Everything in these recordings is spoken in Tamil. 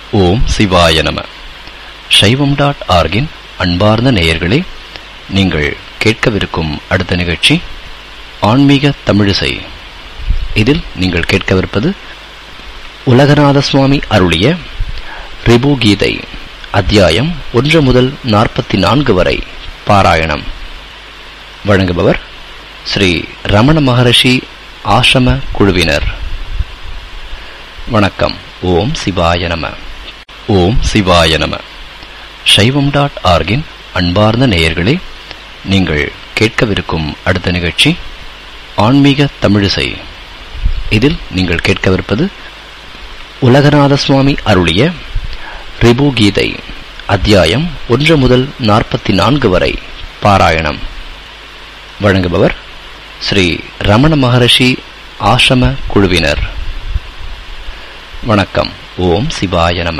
ஓம் சிவாய நம சைவம் டாட் ஆர்கின் அன்பார்ந்த நேயர்களே நீங்கள் கேட்கவிருக்கும் அடுத்த நிகழ்ச்சி ஆன்மீக தமிழிசை இதில் நீங்கள் கேட்கவிருப்பது உலகநாத சுவாமி அருளிய ரிபு கீதை அத்தியாயம் ஒன்று முதல் நாற்பத்தி நான்கு வரை பாராயணம் வழங்குபவர் ஸ்ரீ ரமண மகரிஷி ஆசிரம குழுவினர் வணக்கம் ஓம் சிவாய நம ஓம் சிவாய நம சைவம் டாட் ஆர்கின் அன்பார்ந்த நேயர்களே நீங்கள் கேட்கவிருக்கும் அடுத்த நிகழ்ச்சி ஆன்மீக தமிழிசை இதில் நீங்கள் கேட்கவிருப்பது உலகநாத சுவாமி அருளிய ரிபு கீதை அத்தியாயம் ஒன்று முதல் நாற்பத்தி நான்கு வரை பாராயணம் வழங்குபவர் ஸ்ரீ ரமண மகரிஷி ஆசிரம குழுவினர் வணக்கம் ஓம் சிவாய நம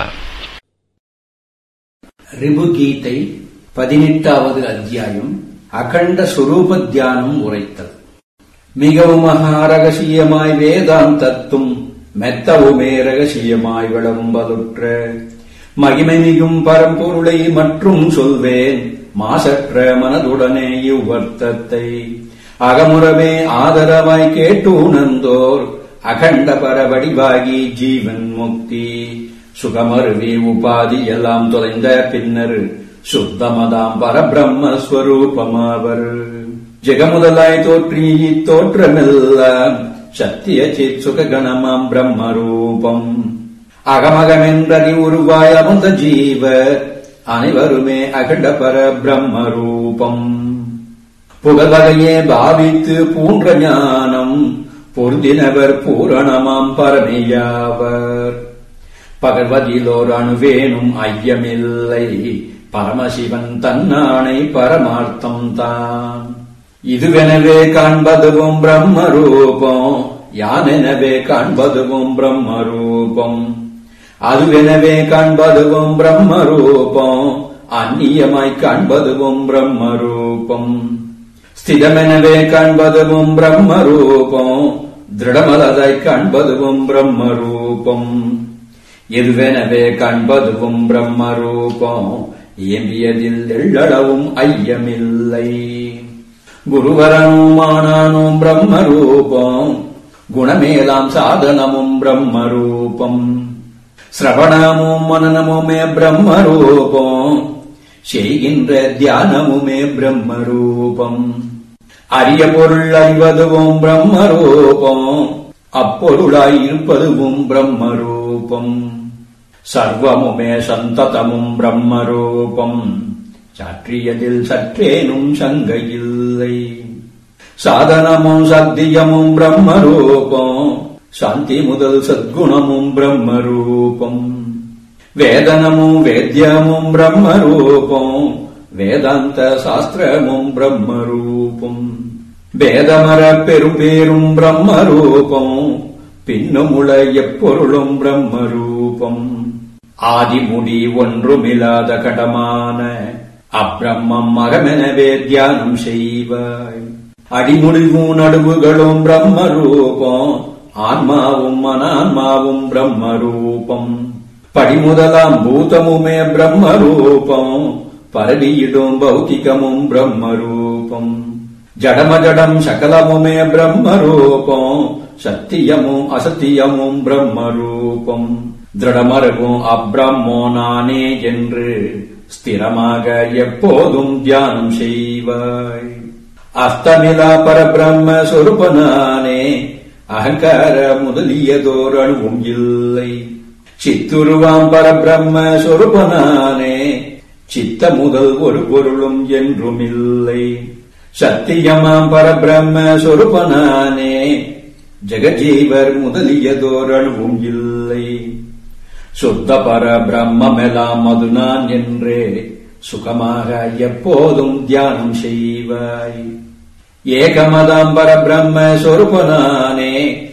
ரிபுகீதை பதினெட்டாவது அத்தியாயம் அகண்ட சுரூப தியானம் உரைத்தல் மிகவும் மகா ரகசியமாய் வேதாந்தத்தும் மெத்தவுமே ரகசியமாய் விளம்பலுற்ற மகிமை மிகும் பரம்பொருளை மற்றும் சொல்வேன் மாசற்ற மனதுடனே இவ்வர்த்தத்தை அகமுறவே ஆதரவாய் கேட்டு உணர்ந்தோர் அகண்ட பரவடிவாகி ஜீவன் முக்தி சுகமருவி உபாதி எல்லாம் தொலைந்த பின்னர் சுத்தமதாம் பரபிரம்மஸ்வரூபமாவர் ஜெகமுதலாய் தோற்றி இத்தோற்றமெல்லாம் சத்திய சித் சுககணமாம் பிரம்மரூபம் அகமகமென்றறி உருவாய் அமர்ந்த ஜீவ அனைவருமே அகண்ட பர பிரம்மரூபம் புகழ்வகையே பாவித்து பூன்ற ஞானம் பொருந்தினவர் பூரணமாம் பரமையாவர் பகர்வதிலோர் அணுவேனும் ஐயமில்லை பரமசிவன் தன்னானை பரமார்த்தம் தான் இதுவெனவே காண்பதுவும் பிரம்மரூபம் யானெனவே காண்பதுவும் பிரம்மரூபம் அதுவெனவே காண்பதுவும் பிரம்மரூபம் அந்நியமாய் காண்பதுவும் பிரம்மரூபம் ஸ்திதமெனவே காண்பதுவும் பிரம்மரூபம் திருடமலதாய் காண்பதுவும் பிரம்மரூபம் எதுவெனவே காண்பதுவும் பிரம்மரூபம் இயம்பியதில் எள்ளளவும் ஐயமில்லை குருவரனுமானானும் பிரம்மரூபம் குணமேலாம் சாதனமும் பிரம்மரூபம் சிரவணமும் மனநமுமே பிரம்மரூபம் செய்கின்ற தியானமுமே பிரம்மரூபம் அரிய பொருள் அறிவதுவும் பிரம்மரூபம் அப்பொருளாய் இருப்பதுவும் பிரம்மரூபம் சர்வமுமே சந்ததமும் பிரம்மரூபம் சாற்றியதில் சற்றேனும் சங்கையில்லை சாதனமும் சத்தியமும் பிரம்மரூபம் சாந்தி முதல் சத்குணமும் பிரம்மரூபம் வேதனமும் வேத்யமும் பிரம்மரூபம் வேதாந்த சாஸ்திரமும் பிரம்மரூபம் வேதமர பெரும்பேரும் பிரம்மரூபம் பின்னுமுள எப்பொருளும் பிரம்மரூபம் ஆதிமுடி ஒன்றுமில்லாத கடமான அப்பிரம்மம் மகமெனவே தியானம் செய்வாய் அடிமுடிவும் நடுவுகளும் பிரம்மரூபம் ஆன்மாவும் அனான்மாவும் பிரம்மரூபம் படிமுதலாம் பூதமுமே பிரம்மரூபம் பரவியிடும் பௌத்திகமும் பிரம்மரூபம் ஜடமஜடம் சகலமுமே பிரம்மரூபம் சத்தியமும் அசத்தியமும் பிரம்மரூபம் திருடமரவும் அப்ரம்மோ நானே என்று ஸ்திரமாக எப்போதும் தியானம் செய்வாய் அஸ்தமிலா பரபிரம்ம சொருபனானே அகங்கார முதலியதோர் அணுவும் இல்லை சித்துருவாம் பரபிரம்ம சொருபனானே சித்த முதல் ஒரு பொருளும் என்றும் இல்லை சத்தியமாம் பரபிரம்ம சொருபனானே ஜெகஜீவர் முதலியதோர் அணுவும் இல்லை சுத்த பர பிரம்மெல்லாம் அது நான் என்றே சுகமாக எப்போதும் தியானம் செய்வாய் ஏகமதாம் பரபிரம்ம சொருபனானே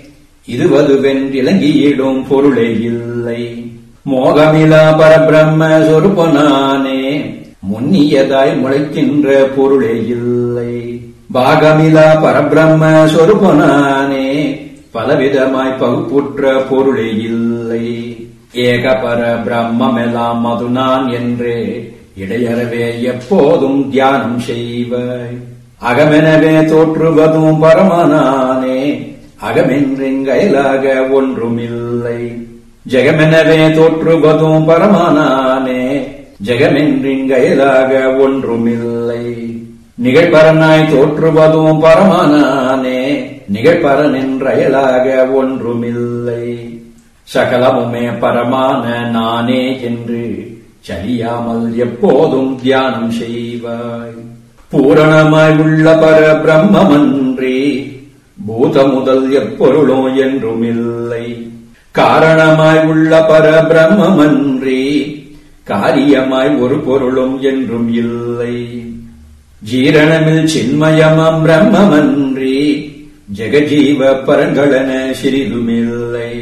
இருவதுவென்றிலங்கியிடும் பொருளே இல்லை மோகமிலா பரபிரம்ம சொருபனானே முன்னியதாய் முளைக்கின்ற பொருளே இல்லை பாகமிலா பரபிரம்ம சொருபனானே பலவிதமாய் பகுப்புற்ற பொருளே இல்லை ஏகபர பிரம்மெல்லாம் அது நான் என்றே இடையறவே எப்போதும் தியானம் செய்வாய் அகமெனவே தோற்றுவதும் பரமனானே அகமென்றிங்கயலாக ஒன்றுமில்லை ஜெகமெனவே தோற்றுவதும் பரமனானே ஜெகமென்றிங்கயலாக ஒன்றுமில்லை நிகழ்பரனாய் தோற்றுவதும் பரமனானே நிகழ்பரனென்றயலாக ஒன்றுமில்லை சகலமுமே பரமான நானே என்று சலியாமல் எப்போதும் தியானம் செய்வாய் பூரணமாய் உள்ள பர பிரம்மமன்றி பூத முதல் எப்பொருளோ என்றுமில்லை காரணமாய் உள்ள பர பிரம்மமன்றி காரியமாய் ஒரு பொருளும் என்றும் இல்லை ஜீரணமில் சின்மயமாம் பிரம்மமன்றி ஜெகஜீவ பரங்களன சிறிதுமில்லை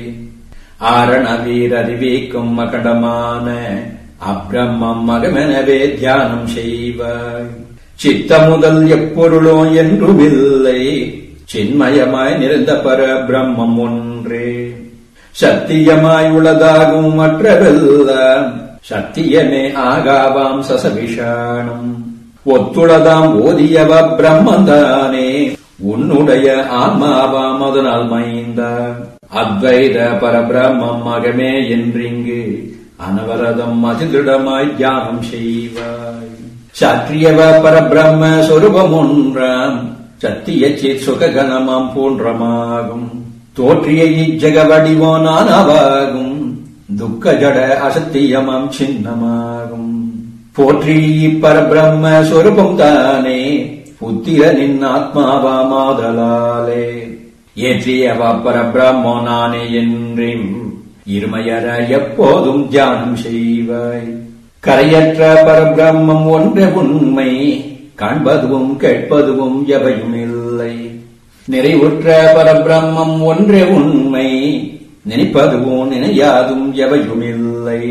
ஆரண வீரறிவிக்கும் மகடமான அப்பிரம்மம் மகமெனவே தியானம் செய்வாய் சித்த முதல் எப்பொருளோ என்றுமில்லை சின்மயமாய் நிறைந்த பர பிரம்மம் ஒன்றே சத்தியமாய் உளதாகும் மற்றவெல்லாம் சத்தியமே ஆகாவாம் சசவிஷாணம் ஒத்துளதாம் ஓதியவ பிரம்மந்தானே உன்னுடைய ஆன்மாவாம் அதனால் மைந்தா அத்வைத பரபிரம்மம் மகமே என்றிங்கு அனவரதம் அதிதிடமாய் தியானம் செய்வாய் சாற்றியவ பரபிரம்ம சொரூபம் ஒன்றாம் சத்திய சித் சுககணமாம் போன்றமாகும் தோற்றிய இஜக வடிவோ நானாவாகும் துக்க ஜட அசத்தியமாம் சின்னமாகும் போற்றி இப்பரபிரம்ம சொரூபம் தானே புத்திரனின் ஆத்மாவாமாதலாலே ஏற்றியவ பரபிரம்மோ நானே என்றும் இருமையற எப்போதும் தியானம் செய்வாய் கரையற்ற பரபிரம்மம் ஒன்று உண்மை காண்பதுவும் கேட்பதுவும் எவையும் இல்லை நிறைவுற்ற பரபிரம்மம் ஒன்றே உண்மை நினைப்பதுவும் நினையாதும் எவையும் இல்லை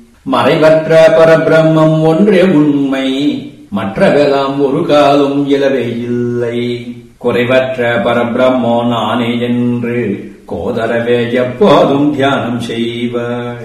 மறைவற்ற பரபிரம்மம் ஒன்றே உண்மை மற்றவெல்லாம் ஒரு காலும் இலவே இல்லை குறைவற்ற பரபிரம்மோ நானே என்று கோதரவே எப்போதும் தியானம் செய்வாய்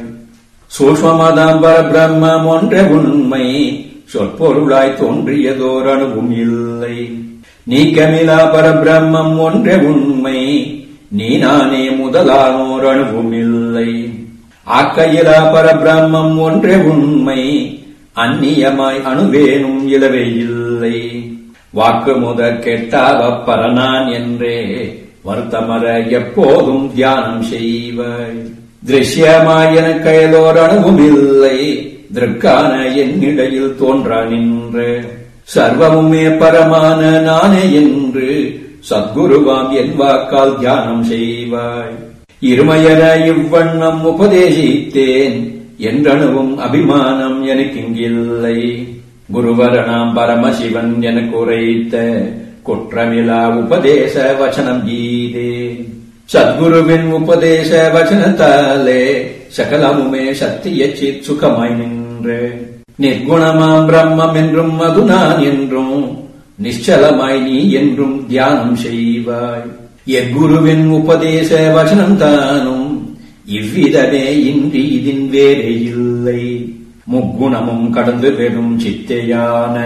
சூஷ்மதாம் பரபிரம்மம் ஒன்றே உண்மை சொற்பொருளாய் தோன்றியதோர் அணுவும் இல்லை நீக்கமிலா பரபிரம்மம் ஒன்றே உண்மை நீ நானே முதலானோர் அணுவும் இல்லை ஆக்கையிலா பரபிரம்மம் ஒன்றே உண்மை அந்நியமாய் அணுவேனும் இலவே இல்லை வாக்கு முத கெட்டாவ பரனான் என்றே வருத்தமர எப்போதும் தியானம் செய்வாய் திருஷ்யமாய் என கையலோர் அணுவும் இல்லை திருக்கான என்னிடையில் தோன்றா நின்று சர்வமுமே பரமான நானே என்று சத்குருவாம் என் வாக்கால் தியானம் செய்வாய் இருமையர இவ்வண்ணம் உபதேசித்தேன் என்றணுவும் அபிமானம் எனக்கிங்கில்லை குருவரணாம் பரமசிவன் எனக்கு உரைத்த குற்றமிலா உபதேச வச்சனம் கீதே சத்குருவின் உபதேச வச்சனத்தாலே சகலமுமே சத்திய சித் சுகமாய் நின்று நிர்குணமாம் பிரம்மம் என்றும் அது நான் என்றும் நிശ്ചலமாய் நீ என்றும் தியானம் செய்வாய் எக்குருவின் உபதேச வச்சனம் தானும் இவ்விதமே இன்றி இதின் வேறே இல்லை முக்குணமும் கடந்து பெறும் சித்தையான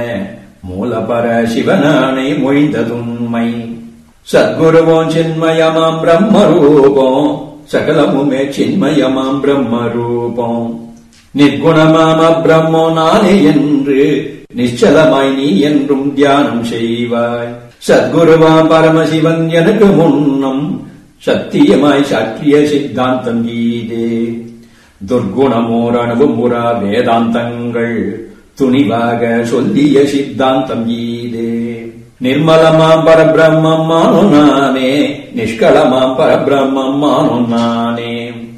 மூலபர சிவனானை மொழிந்ததுண்மை சத்குருவோம் சின்மயமாம் பிரம்மரூபம் சகலமுமே சின்மயமாம் பிரம்மரூபம் நிர்குணமாம பிரம்மோ நானே என்று நிச்சலமாய் நீ என்றும் தியானம் செய்வாய் சத்குருவாம் பரமசிவன் எனக்கு முன்னம் சத்தியமாய் சாற்றிய சித்தாந்தம் கீதே துர்குணமோர் அணுவுமுறா வேதாந்தங்கள் துணிவாக சொல்லிய சித்தாந்தம் கீதே நிர்மலமாம் பரபிரம்மம் மானோ நானே நிஷ்களமாம் பரபிரம்மம் மானோ நானே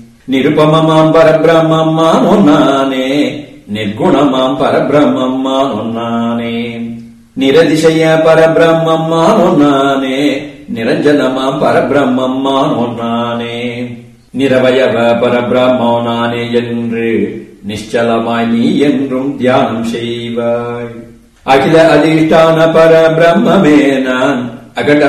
நிருபமமாம் பரபிரம்மம் மானோ நானே நிர்குணமாம் பரபிரம்மம் மானோ நானே நிரதிசய பரபிரம்மம் மானோ நானே நிரஞ்சனமாம் பரபிரம்மம் மானோ நானே நிரவயவ பரபிரம்மோ நானே என்று நிശ്ചலமாய் நீ என்றும் தியானம் செய்வாய் அகில அதிஷ்டான பரபிரம்மே நான் அகட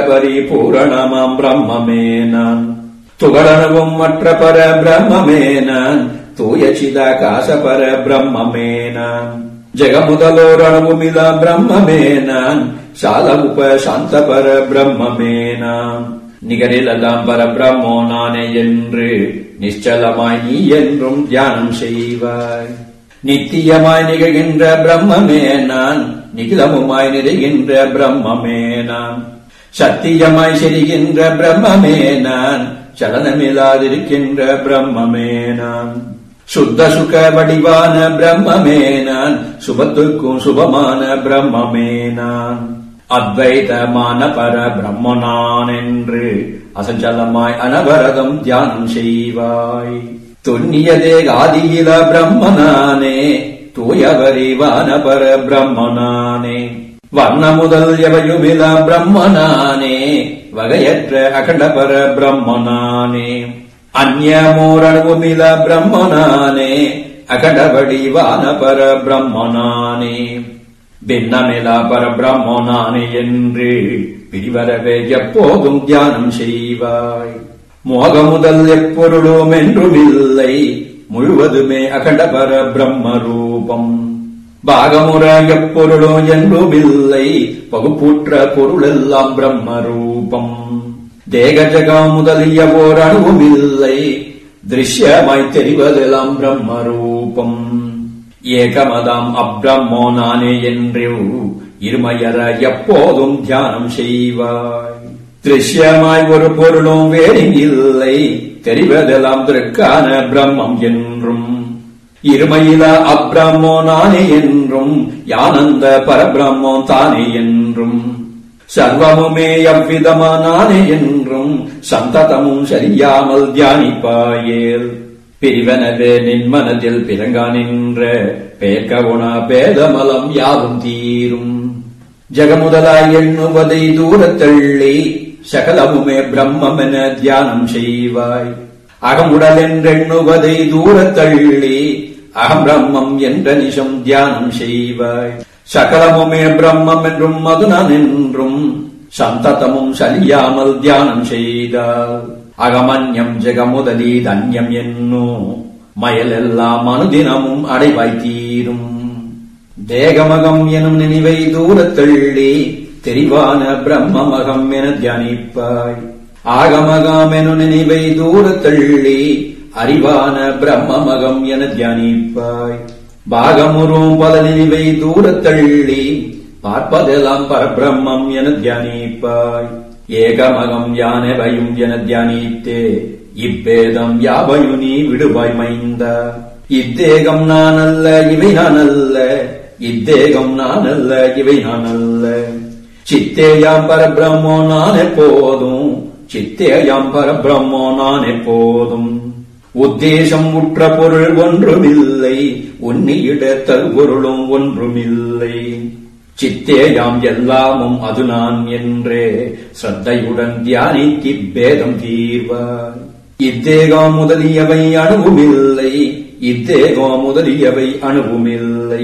பரிபூரணமாம் பிரம்மமே நான் துகளனவும் மற்ற பர பிரம்மே நான் தூய சிதாகாச பர பிரம்மமே நான் ஜெகமுதலோர் அணுவுமில பிரம்மமே நான் சால உப சாந்த பர பிரம்மமே நான் நிகரிலெல்லாம் பர பிரம்மோ நானே என்று நிச்சலமாய் நீ என்றும் தியானம் செய்வாய் நித்தியமாய் நிகழ்கின்ற பிரம்மமே நான் நிகிலமுமாய் நிறைகின்ற பிரம்மமே நான் சத்தியமாய் செரிகின்ற பிரம்மமே நான் சலனமில்லாதிருக்கின்ற பிரம்மமே நான் சுத்த சுக வடிவான பிரம்மமே நான் சுபத்துக்கும் சுபமான பிரம்மமே நான் அத்வைதமான பர பிரம்ம நான் என்று அசஞ்சலமாய் அனவரதம் தியானம் செய்வாய் துண்ணிய தேகாதியில பிரம்மனானே தூயவரிவான பர பிரம்மனானே வர்ண முதல் எவையுமில பிரம்மனானே வகையற்ற அகண்ட பர பிரம்மனானே அந்நியமோரணுவுமில பிரம்மனானே அகண்ட வடிவான பர பிரம்மனானே பின்னமிலா பர பிரம்மனானே என்று பிரிவரவே எப்போதும் தியானம் செய்வாய் மோக முதல் எப்பொருளும் என்றுமில்லை முழுவதுமே அகண்ட பர பிரம்ம ரூபம் பாகமுற எப்பொருளும் என்றுமில்லை பகுப்புற்ற பொருளெல்லாம் பிரம்ம ரூபம் தேக ஜகம் முதலிய ஓர் அணுவுமில்லை திருஷ்யமாய் தெரிவதெல்லாம் பிரம்ம ரூபம் ஏகமதாம் அப்ரம்மோ நானே என்று இருமையற எப்போதும் தியானம் செய்வாய் திருஷ்யமாய் ஒரு பொருளும் வேறு இல்லை தெரிவதெல்லாம் திருக்கான பிரம்மம் என்றும் இருமையில அப்ரம்மோ நானே என்றும் யானந்த பரபிரம்மோ தானே என்றும் சர்வமுமே எவ்விதமா நானே என்றும் சந்ததமும் சரியாமல் தியானிப்பாயேல் பிரிவனவே நின் மனதில் பிறங்கா நின்ற பேர்கவுணா பேதமலம் யாவும் தீரும் ஜகமுதலாய் எண்ணுவதை தூரத்தள்ளி சகலமுமே பிரம்மென தியானம் செய்வாய் அகமுடல் என்றெண்ணுவதை தூரத்தள்ளி அகம் பிரம்மம் என்ற நிஷம் தியானம் செய்வாய் சகலமுமே பிரம்மம் என்றும் மதுனன் என்றும் சந்ததமும் சலியாமல் தியானம் செய்தால் அகமன்யம் ஜெகமுதலி தன்யம் என்னோ மயலெல்லாம் அனுதினமும் அடைவாய் தீரும் தேகமகம் எனும் நினைவை தூரத்தள்ளி தெரிவான பிரம்மமகம் என தியானிப்பாய் ஆகமகம் எனும் நினைவை தூரத்தள்ளி அறிவான பிரம்மமகம் என தியானிப்பாய் பாகமுறும் பல நினைவை தூரத்தள்ளி பார்ப்பதெல்லாம் பரபிரம்மம் என தியானிப்பாய் ஏகமகம் யானவையும் என தியானித்தே இப்பேதம் யாவையும் நீ விடுவாய் மைந்த இத்தேகம் நான் அல்ல இவை நான் அல்ல இத்தேகம் நான் அல்ல இவை நான் அல்ல சித்தேயாம் பரபிரம்மோ நான் எப்போதும் சித்தேயாம் பரபிரம்மோ நான் எப்போதும் உத்தேசம் உற்ற பொருள் ஒன்றுமில்லை உன்னியிட தருபொருளும் ஒன்றுமில்லை சித்தேயாம் எல்லாமும் அது நான் என்றே ஸ்ரத்தையுடன் தியானித்தி பேதம் தீர்வார் இத்தேகம் முதலியவை அணுவுமில்லை இத்தேகம் முதலியவை அணுவுமில்லை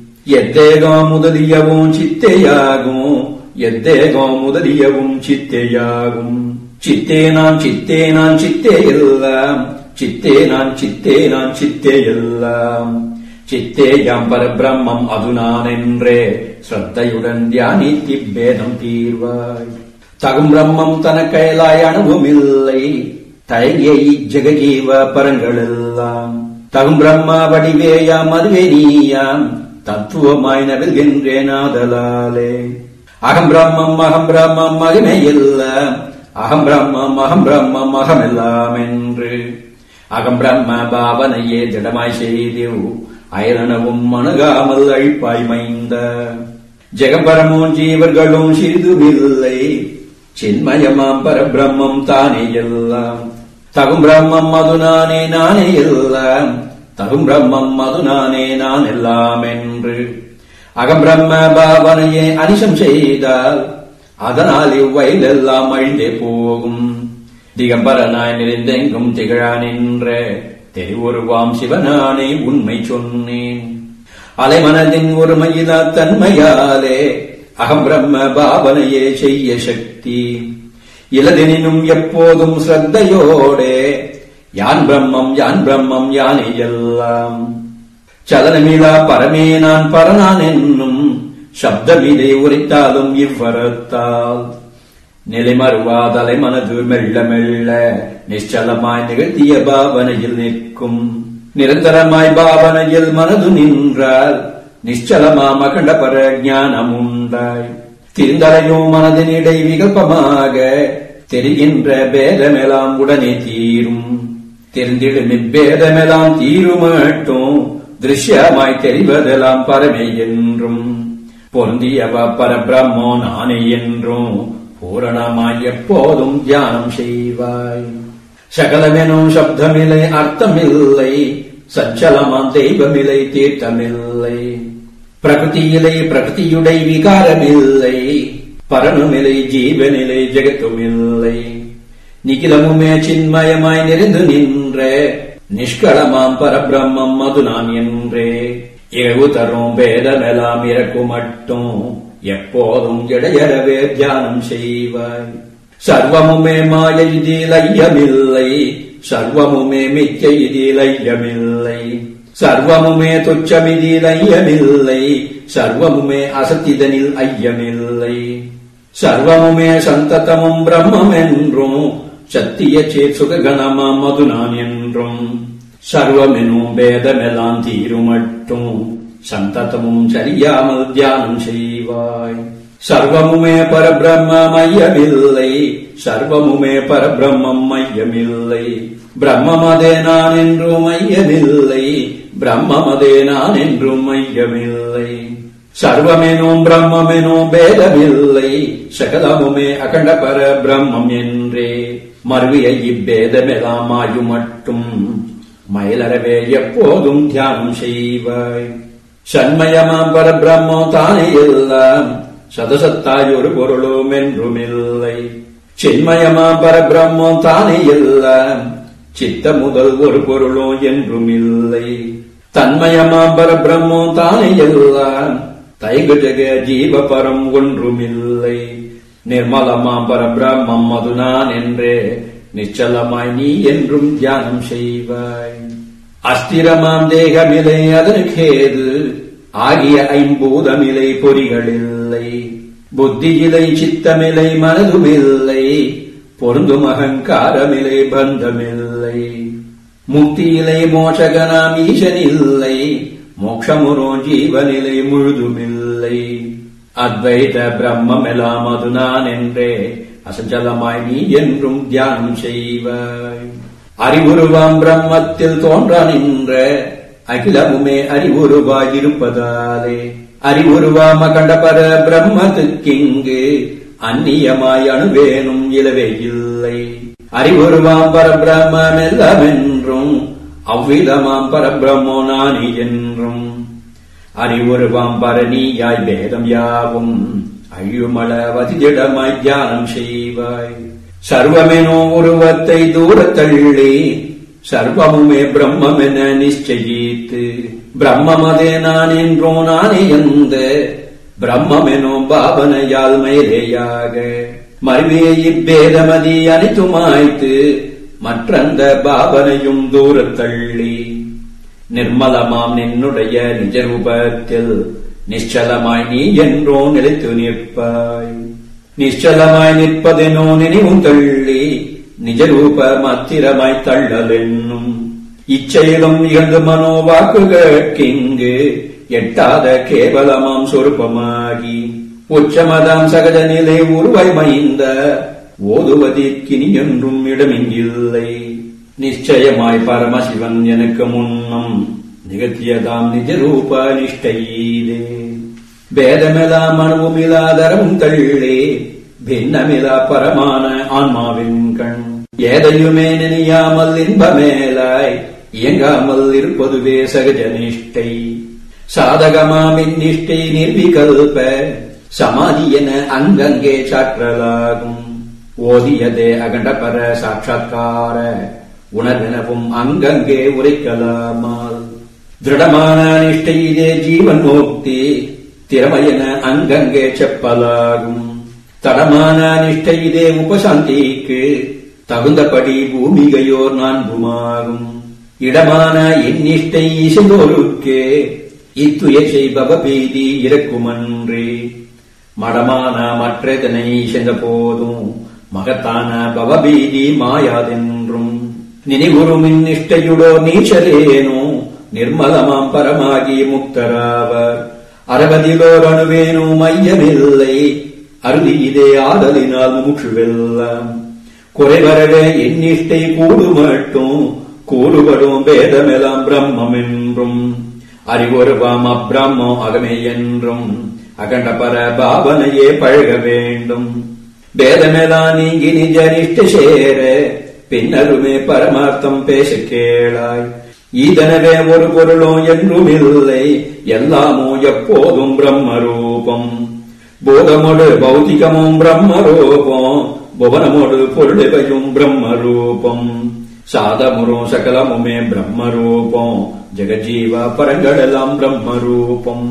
எத்தேகம் முதலியவும் சித்தேயாகும் எத்தேகம் முதலியவும் சித்தேயாகும் சித்தே நான் சித்தே நான் சித்தே எல்லாம் சித்தே நான் சித்தே நான் சித்தே எல்லாம் சித்தேயாம் பரபிரம்மம் அது நான் என்றே ஸ்ரத்தையுடன் தியானித்தி பேதம் தீர்வாய் தகும் பிரம்மம் தனக்கைலாய் அணுவுமில்லை தயங்கிய இஜகஜீவ பரங்களெல்லாம் தகும் பிரம்ம வடிவேயாம் அதுவே நீயாம் தத்துவமாய் நவில்கின்றேன் ஆதலாலே அகம் பிரம்மம் அகம் பிரம்மம் மகமே எல்லாம் அகம் பிரம்மம் அகம் பிரம்மம் அகமெல்லாம் என்று அகம் பிரம்ம பாவனையே திடமாய் செய்தேவ் அயரணவும் அணுகாமல் அழிப்பாய் மைந்த ஜெகம்பரமும் ஜீவர்களும் சிறிதுமில்லை சின்மயமாம் பரபிரம்மம் தானே எல்லாம் தகும் பிரம்மம் அது நானே நானே எல்லாம் தகும் பிரம்மம் அது நானே நான் எல்லாம் என்று அகம் பிரம்ம பாவனையே அனிஷம் செய்தால் அதனால் இவ்வயலெல்லாம் அழிந்தே போகும் திகம்பரனாய் நிறைந்தெங்கும் திகழா நின்ற தெரிவுருவாம் சிவனானே உண்மை சொன்னேன் அலைமனதின் ஒருமையிலா தன்மையாலே அகம் பிரம்ம பாவனையே செய்ய சக்தி இலதெனினும் எப்போதும் ஸ்ரத்தையோடே யான் பிரம்மம் யான் பிரம்மம் யானே எல்லாம் சலனமிலா பரமே நான் பரனான் என்னும் சப்தமிதை உரைத்தாலும் இவ்வரத்தால் நிலை மறுவாதலை மனது மெல்ல மெல்ல நிச்சலமாய் நிகழ்த்திய பாவனையில் நிற்கும் நிரந்தரமாய் பாவனையில் மனது நின்றால் நிச்சலமா மகண்ட பர ஞானம் உண்டாய் திருந்தலையோ மனதினிடை விகல்பமாக தெரிகின்ற பேதமெல்லாம் உடனே தீரும் தெரிந்திடும் இப்பேதமெல்லாம் தீருமட்டும் திருஷ்யமாய் தெரிவதெல்லாம் பரமே என்றும் பொருந்தியவ பரபிரம்மோ நானே என்றும் பூரணமாய் எப்போதும் தியானம் செய்வாய் சகலமெனும் சப்தமில்லை அர்த்தமில்லை சஞ்சலமாம் தெய்வமில்லை தீர்த்தமில்லை பிரகிருதியிலை பிரகிருதியுடை விகாரமில்லை பரனுமில்லை ஜீவனிலை ஜெகத்துமில்லை நிகிலமுமே சின்மயமாய் நிறைந்து நின்ற நிஷ்களமாம் பரபிரம்மம் அது நான் என்றே இழவு தரும் பேதமெல்லாம் இறக்கு மட்டும் எப்போதும் இடையறவே தியானம் செய்வாய் சர்வமுமே மாய இதில் ஐயமில்லை சர்வமுமே மிக்க இதில் ஐயமில்லை சர்வமுமே துச்சமிதில் ஐயமில்லை சர்வமுமே அசத்திதனில் ஐயமில்லை சர்வமுமே சந்ததமும் பிரம்மம் என்றும் சத்திய சேத் சுககணமாம் மது நான் என்றும் சர்வமெனும் பேதமெல்லாம் தீருமட்டும் சந்ததமும் சரியாமல் தியானம் செய்வாய் சர்வமுமே பரபிரம்மம் ஐயமில்லை சர்வமுமே பரபிரம்மம் ஐயமில்லை பிரம்மமதே நான் என்றும் ஐயமில்லை பிரம்மமதே நான் என்றும் ஐயமில்லை சர்வமெனும் பிரம்மெனும் பேதமில்லை சகலமுமே அகண்ட பர பிரம்மம் என்றே மறுவிய இப்பேதமெல்லாம் ஆயு மட்டும் மயிலறவே எப்போதும் தியானம் செய்வாய் சண்மயமாம் பரபிரம்மோ தானே எல்லாம் சதசத்தாய் ஒரு பொருளும் என்றுமில்லை சின்மயமாம் பரபிரம்மோ தானே எல்லாம் சித்த முதல் ஒரு பொருளோ என்றுமில்லை தன்மயமாம் பரபிரம்மோ தானே எல்லாம் தைகு ஜெக ஜீவ பரம் ஒன்றுமில்லை நிர்மலமாம் பரபிரம்மம் அது நான் என்றே நிச்சலமாய் நீ என்றும் தியானம் செய்வாய் அஸ்திரமாம் தேகமில்லை அதனுக்கேது ஆகிய ஐம்பூதமில்லை பொறிகளில்லை புத்தியிலை சித்தமில்லை மனதுமில்லை பொருந்தும் அகங்காரமில்லை பந்தமில்லை முக்தியிலை மோஷகனாம் ஈசனில்லை மோட்சமுறோ ஜீவனிலை முழுதுமில்லை அத்வைத பிரம்மெல்லாம் அது நான் என்றே அசஞ்சலமாய் நீ என்றும் தியானம் செய்வாய் அறிவுருவாம் பிரம்மத்தில் தோன்றா நின்ற அகிலமுமே அறிவுருவாயிருப்பதாலே அறிவுருவாம கண்டபர பிரம்மத்துக்கிங்கு அந்நியமாய் அணுவேனும் இலவே இல்லை அறிவுருவாம் பரபிரம்மம் எல்லாமென்றும் அவ்விதமாம் பரபிரம்மோ நானி என்றும் அறிவுருவாம் பரணியாய் பேதம் யாவும் அழியுமளவதிடமாய் தியானம் செய்வாய் சர்வமெனோ உருவத்தை தூரத்தள்ளி சர்வமுமே பிரம்மென நிச்சயித்து பிரம்மமதே நான் என்றோ நானே எந்த பிரம்மெனோ பாவனையால் மேலேயாக மறுவே இப்பேதமதி அனைத்துமாய்த்து மற்றந்த பாவனையும் தூரத்தள்ளி நிர்மலமாம் நின்னுடைய நிஜரூபத்தில் நிச்சலமாய் நீ என்றோ நிலைத்து நிற்பாய் நிச்சலமாய் நிற்பதெனோ நினைவும் தள்ளி நிஜரூப மாத்திரமாய் தள்ளல் என்னும் இச்செயலும் இகழ்ந்து மனோ வாக்குகிங்கு எட்டாத கேவலமாம் சொருப்பமாகி உச்சமதாம் சகஜ நிலை உருவாய் மைந்த ஓதுவதற்கினி என்றும் இடமிங்கில்லை நிச்சயமாய் பரமசிவன் எனக்கு முன்னம் நிகழ்த்தியதாம் நிஜரூப நிஷ்டையீதே பேதமெல்லாம் அணுவுமில்லாதரவும் தள்ளே பின்னமிலா பரமான ஆன்மாவின் கண் ஏதையுமே நினையாமல் இன்பமேலாய் இயங்காமல் இருப்பதுவே சகஜ நிஷ்டை சாதகமாமின் நிஷ்டை நிர்விகல்ப சமாதி என அங்கங்கே சாற்றலாகும் ஓதியதே அகண்டபர சாட்சா்கார உணர்வெனவும் அங்கங்கே உரைக்கலாமால் திருடமான நிஷ்டை இதே ஜீவன் முக்தி திறமையென அங்கங்கே செப்பலாகும் தடமான நிஷ்டை இதே உபசாந்திக்கு தகுந்தபடி பூமிகையோர் நான்குமாகும் இடமான எண்ணிஷ்டை இசைந்தோருக்கே இத்துயர் செய்பவ பீதி இறக்குமன்றே மடமான மற்றதனை இசைந்த போதும் மகத்தான பவபீதி மாயாதென்றும் நினைவுறுமின் நிஷ்டையுடோ நீச்சரேனோ நிர்மலமாம் பரமாகி முக்தராவர் அறுபதிலோர் அணுவேனும் மையமில்லை அருதி இதே ஆதலினால் முற்றுவெல்லாம் குறைவரவே எண்ணிஷ்டை கூடு மட்டும் கூடுபடும் பேதமெல்லாம் பிரம்மம் என்றும் அறிவுருவாம் அப்பிரம்மம் அகமே என்றும் அகண்ட பர பாவனையே பழக வேண்டும் பேதமெல்லாம் நீங்கி நிஜ நிஷ்ட சேர பின்னருமே பரமார்த்தம் பேச கேளாய் ஈதனவே ஒரு பொருளும் என்றும் இல்லை எல்லாமோ எப்போதும் பிரம்மரூபம் போதமோடு பௌதிகமும் பிரம்மரூபம் புவனமோடு பொருளிவையும் பிரம்மரூபம் சாதமுறும் சகலமுமே பிரம்மரூபம் ஜெகஜீவ பரங்களெல்லாம் பிரம்மரூபம்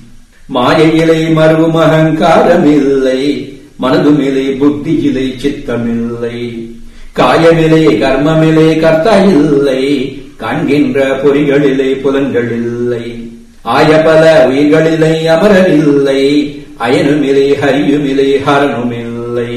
மாயையிலை மருவும் அகங்காரமில்லை மனதுமில்லை புத்தியிலை சித்தமில்லை காயமில்லை கர்மமில்லை கர்த்தா இல்லை காண்கின்ற பொறிகளிலே புலன்களில்லை ஆய பல உயிர்களிலை அமரரில்லை அயனுமில்லை ஹரியுமில்லை ஹரனுமில்லை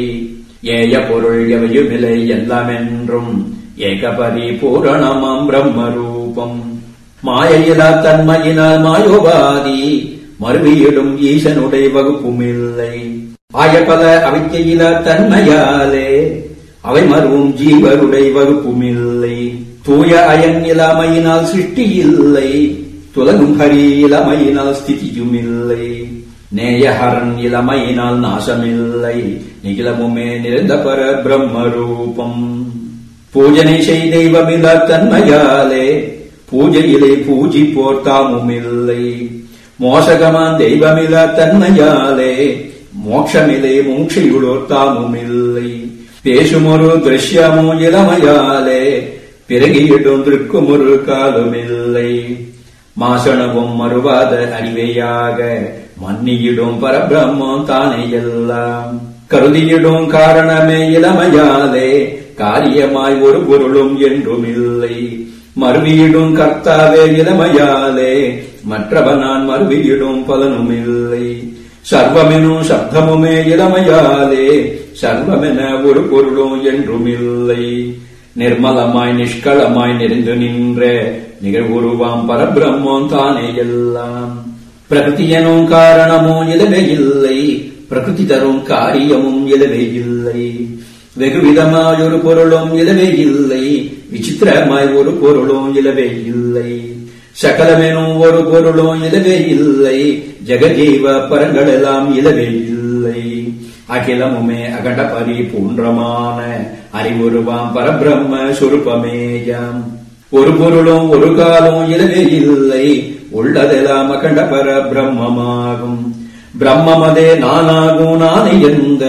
ஏய பொருள் எவையுமில்லை எல்லாமென்றும் ஏகபரி பூரணமாம் பிரம்மரூபம் மாயையிலா தன்மையினால் மாயோபாதி மறுவியிடும் ஈசனுடைய வகுப்புமில்லை ஆய பல அவிக்கையில தன்மையாலே அவை மறுவும் ஜீவருடைய வகுப்புமில்லை தூய அயன் இளமையினால் சிருஷ்டி இல்லை துலகும் ஹரி இளமையினால் ஸ்திதியும் இல்லை நேயஹரன் இளமையினால் நாசமில்லை நிகிலமுமே நிறைந்த பர பிரம்மரூபம் பூஜனை செய் தெய்வமில்ல தன்மையாலே பூஜையிலே பூஜிப்போர் தாமுமில்லை மோசகமான் தெய்வமில்ல தன்மையாலே மோட்சமிலே மூட்சையுளோர் தாமுமில்லை பேசுமொரு திருஷ்யமோ இளமையாலே பிறகியிடும் திருக்குமொரு காலுமில்லை மாசணவும் மறுவாத அறிவையாக மன்னியிடும் பரபிரம்மம் தானே எல்லாம் கருதியிடும் காரணமே இளமையாலே காரியமாய் ஒரு பொருளும் என்றும் இல்லை மறுவியிடும் கர்த்தாவே இளமையாலே மற்றவனான் மறுவியிடும் பலனும் இல்லை சர்வமெனும் சப்தமுமே இளமையாலே சர்வமென ஒரு பொருளும் என்றும் இல்லை நிர்மலமாய் நிஷ்களமாய் நெறிந்து நின்ற நிகழ்வுருவாம் பரபிரம்மம் தானே எல்லாம் பிரகிருதி எனும் காரணமோ இலவே இல்லை பிரகிருதி தரும் காரியமும் இலவே இல்லை வெகுவிதமாய் ஒரு பொருளும் இலவே இல்லை விசித்திரமாய் ஒரு பொருளும் இலவே இல்லை சகலமெனும் ஒரு பொருளும் இலவே இல்லை ஜெகஜீவ பரங்களெல்லாம் இலவே இல்லை அகிலமுமே அகண்ட பரிபூன்றமான அறிவுருவாம் பரபிரம்ம சுருப்பமேயாம் ஒரு பொருளும் ஒரு காலம் இலவே இல்லை உள்ளதெல்லாம் அகண்ட பர பிரம்மமாகும் பிரம்மமதே நானாகும் நானே எந்த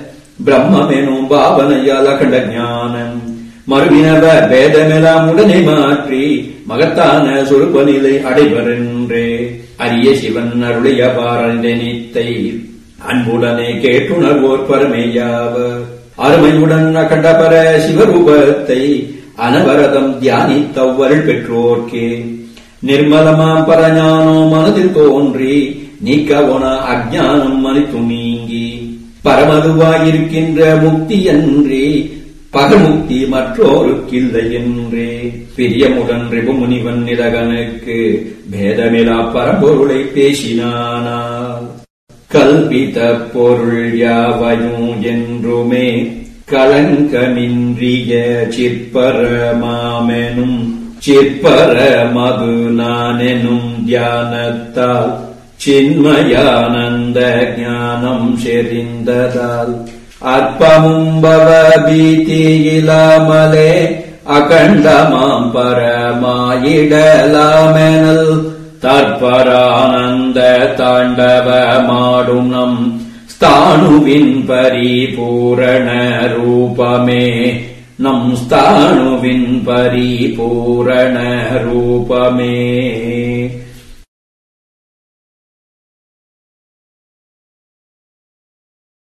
பிரம்மெனும் பாவனையால் அகண்ட ஞானம் மறுவினவ பேதமெல்லாம் உடனே மாற்றி மகத்தான சுருப்ப நிலை அடைவரென்றே அரிய சிவன் அருளிய பாரநித்தை அன்புடனே கேட்டுணர்வோர் பரமேயாவர் அருமையுடன் அகண்டபர சிவரூபத்தை அனவரதம் தியானித்தவ்வருள் பெற்றோர்க்கே நிர்மலமாம் பரஞானோ மனதில் தோன்றி நீக்கவன அஜானம் மனித்து நீங்கி பரமதுவாயிருக்கின்ற முக்தியன்றி பகமுக்தி மற்றோருக்கில்லை என்றே பிரியமுடன் ரிபுமுனிவன் நிரகனுக்கு பேதமிலா பரம்பொருளை பேசினானால் கல்பித பொருள் யாவையும் என்றுமே களங்கமின்றிய சிற்பரமாமெனும் சிற்பர மது நானெனும் தியானத்தால் சின்மயானந்த ஞானம் செறிந்ததால் அற்பமும் பவ பீதியிலாமலே அகண்டமாம் பரமாயிடலாமெனல் தற்பரானந்த தாண்டவமாடும் நம் ஸ்தானுவின் பரிபூரண ரூபமே நம் ஸ்தானுவின் பரிபூரண ரூபமே